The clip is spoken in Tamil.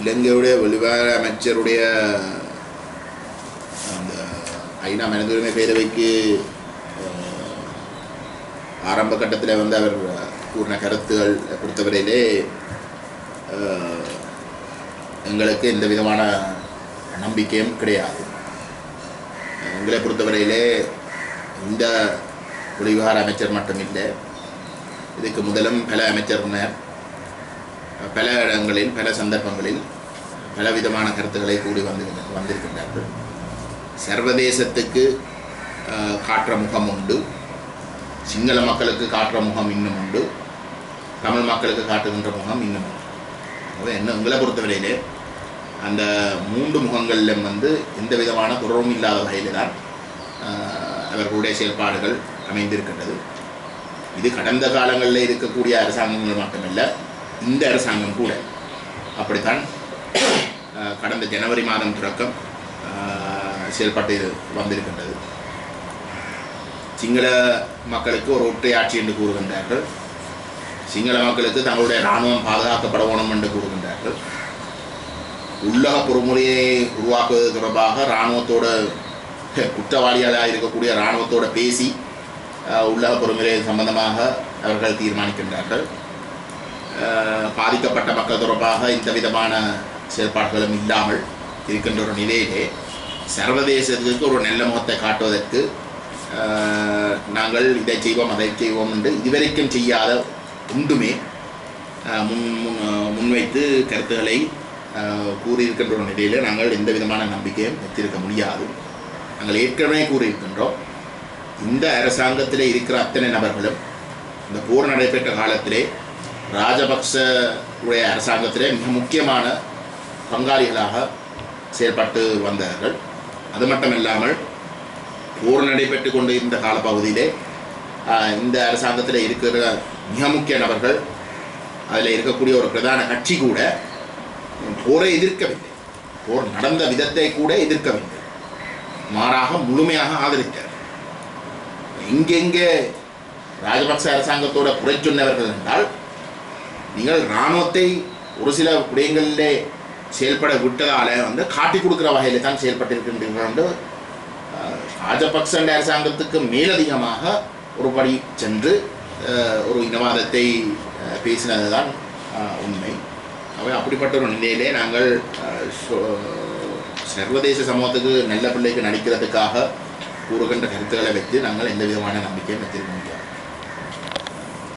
இலங்கையுடைய வெளிவார அமைச்சருடைய அந்த ஐநா மனித உரிமை பேரவைக்கு அஹ், ஆரம்ப கட்டத்தில் வந்து அவர் கூறின கருத்துகள் பொறுத்தவரையிலே அஹ், எங்களுக்கு எந்த விதமான நம்பிக்கையும் கிடையாது எங்களை பொறுத்தவரையிலே இந்த வெளிவிவகார அமைச்சர் மட்டும் இல்லை இதுக்கு முதலும் பல அமைச்சர்னர் பல இடங்களில் பல சந்தர்ப்பங்களில் பல விதமான கருத்துக்களை கூடி வந்து வந்திருக்கின்றார்கள் சர்வதேசத்துக்கு அஹ், காட்டுற முகம் உண்டு சிங்கள மக்களுக்கு காட்டுற முகம் இன்னும் உண்டு தமிழ் மக்களுக்கு காட்டுகின்ற முகம் இன்னும் உண்டு ஆகவே என்ன எங்களை பொறுத்தவரையிலே அந்த மூன்று முகங்களிலும் வந்து எந்த விதமான குறவும் இல்லாத வகையில் தான் அஹ், அவர்களுடைய செயல்பாடுகள் அமைந்திருக்கின்றது இது கடந்த காலங்களில் இருக்கக்கூடிய அரசாங்கங்கள் மட்டுமல்ல இந்த அரசாங்கம் கூட அப்படித்தான் அஹ், கடந்த ஜனவரி மாதம் தொடக்கம் அஹ், செயல்பட்டு இது வந்திருக்கின்றது சிங்கள மக்களுக்கு ஒரு ஒற்றையாட்சி என்று கூறுகின்றார்கள் சிங்கள மக்களுக்கு தங்களுடைய இராணுவம் பாதுகாக்கப்பட வேணும் என்று கூறுகின்றார்கள் உள்ளக பொறுமுறையை உருவாக்குவது தொடர்பாக இராணுவத்தோட குற்றவாளிகளாக இருக்கக்கூடிய இராணுவத்தோட பேசி அஹ், உள்ளக பொறுமுறை சம்பந்தமாக அவர்கள் தீர்மானிக்கின்றார்கள் அஹ், பாதிக்கப்பட்ட மக்கள் தொடர்பாக இந்த விதமான செயல்பாடுகளும் இல்லாமல் இருக்கின்ற ஒரு நிலையிலே சர்வதேசத்துக்கு ஒரு நல்ல முகத்தை காட்டுவதற்கு அஹ், நாங்கள் இதை செய்வோம் அதை செய்வோம் என்று இதுவரைக்கும் செய்யாத ஒன்றுமே அஹ், முன் முன் அஹ், முன்வைத்து கருத்துக்களை அஹ், கூறியிருக்கின்ற ஒரு நிலையில் நாங்கள் எந்த விதமான நம்பிக்கையும் வைத்திருக்க முடியாது நாங்கள் ஏற்கனவே கூறியிருக்கின்றோம் இந்த அரசாங்கத்தில் இருக்கிற அத்தனை நபர்களும் இந்த போர் நடைபெற்ற காலத்திலே ராஜபக்ச உடைய அரசாங்கத்திலே மிக முக்கியமான பங்காளிகளாக செயல்பட்டு வந்தார்கள் அது மட்டும் இல்லாமல் போர் நடைபெற்று கொண்டு இருந்த காலப்பகுதியிலே ஆஹ், இந்த அரசாங்கத்தில் இருக்கிற மிக முக்கிய நபர்கள் அதில் இருக்கக்கூடிய ஒரு பிரதான கட்சி கூட போரை எதிர்க்கவில்லை போர் நடந்த விதத்தை கூட எதிர்க்கவில்லை மாறாக முழுமையாக ஆதரித்தார் எங்கெங்கே ராஜபக்ச அரசாங்கத்தோட குறை சொன்னவர்கள் என்றால் நீங்கள் இராணுவத்தை ஒரு சில விடயங்களிலே செயல்பட விட்டதால வந்து காட்டி கொடுக்குற வகையில் தான் செயல்பட்டிருக்கின்றீர்கள் என்று அஹ், ராஜபக்ச அரசாங்கத்துக்கு மேலதிகமாக ஒரு படி சென்று அஹ், ஒரு இனவாதத்தை அஹ், பேசினது தான் அஹ், உண்மை அவை அப்படிப்பட்ட ஒரு நிலையிலே நாங்கள் அஹ், சொ- சர்வதேச சமூகத்துக்கு நல்ல பிள்ளைக்கு நடிக்கிறதுக்காக கூறுகின்ற கருத்துக்களை வைத்து நாங்கள் எந்த விதமான நம்பிக்கையும் வைத்திருக்க முடியாது